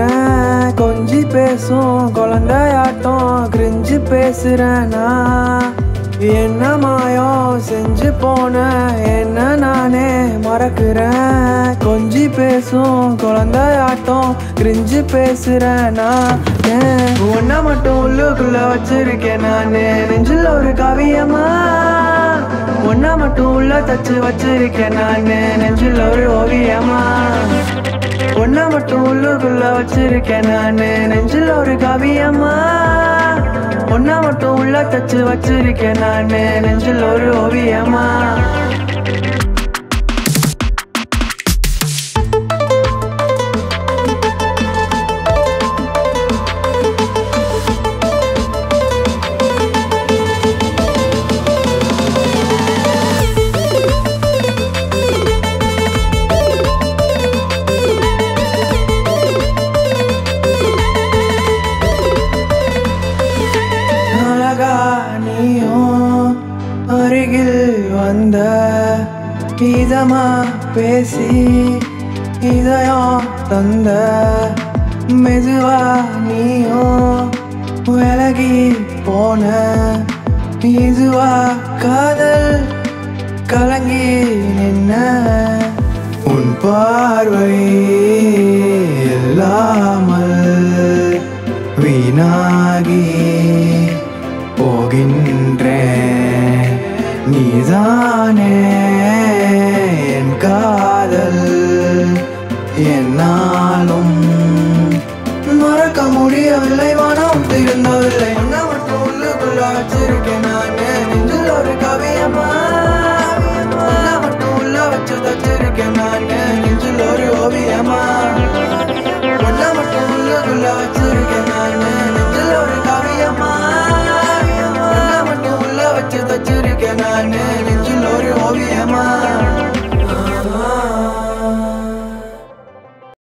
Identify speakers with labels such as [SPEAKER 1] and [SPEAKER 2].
[SPEAKER 1] மறக்கிறேன் கொஞ்சி பேசும் குழந்தையாட்டம் கிரிஞ்சு பேசுறேன் நான் என்ன மாயம் செஞ்சு போன என்ன நானே மறக்கிறேன் கொஞ்சி பேசும் குழந்தையாட்டம் கிரிஞ்சு பேசுறேன் நான் ஏன் ஒன்ன மட்டும் உள்ளுக்குள்ள வச்சிருக்கேன் நானு நெஞ்சில் ஒரு காவியமா ஒன்ன மட்டும் உள்ள தச்சு வச்சிருக்கேன் நானு நெஞ்சில் ஒரு ஓவியமா ஒன்ன மட்டும் உள்ளுக்குள்ள வச்சிருக்கேன் நானு நெஞ்சில் ஒரு காவியமா ஒன்ன மட்டும் உள்ள தச்சு வச்சிருக்கேன் நானு நெஞ்சில் ஒரு ஓவியமா அழகா நீயும் அருகில் வந்த இதமா பேசி இதயம் தந்த மெதுவா நீயும் விலகி போன இதுவா காதல் கலங்கி நின்ன உன் பார்வை இல்லாமல் வீணாகி போகின்றேன் நீதானே என் காதல் என்னாலும் மறக்க முடியவில்லை மனம் திருந்தவில்லை உன்னை மட்டும் உள்ளுக்குள்ள வச்ச